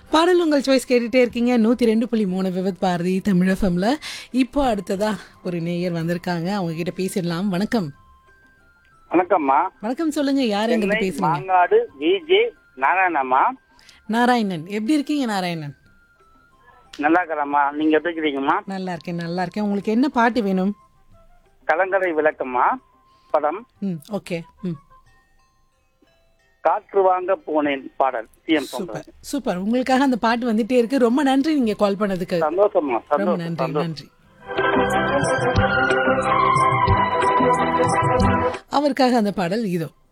பாடல் உங்கள் சாய்ஸ் கேட்டுட்டே இருக்கீங்க நூற்றி ரெண்டு புள்ளி மூணு விவத் பாரதி தமிழ் எஃப்எம்ல இப்போ அடுத்ததா ஒரு நேயர் வந்திருக்காங்க அவங்க கிட்ட பேசிடலாம் வணக்கம் வணக்கம்மா வணக்கம் சொல்லுங்க யார் எங்க சென்னை பேசுறீங்க மாங்காடு விஜே நாராயணம்மா நாராயணன் எப்படி இருக்கீங்க நாராயணன் நல்லா இருக்கிறம்மா நீங்க எப்படி இருக்கிறீங்கம்மா நல்லா இருக்கேன் நல்லா இருக்கேன் உங்களுக்கு என்ன பாட்டு வேணும் கலங்கரை விளக்கம்மா படம் ம் ஓகே ம் காற்று வாங்க போனேன் பாடல் சிஎம் சூப்பர் சூப்பர் உங்களுக்காக அந்த பாட்டு வந்துட்டே இருக்கு ரொம்ப நன்றி நீங்க கால் பண்ணதுக்கு சந்தோஷம்மா ரொம்ப சந்தோஷம் நன்றி சந்தோஷம் நன்றி அவருக்காக அந்த பாடல் இதோ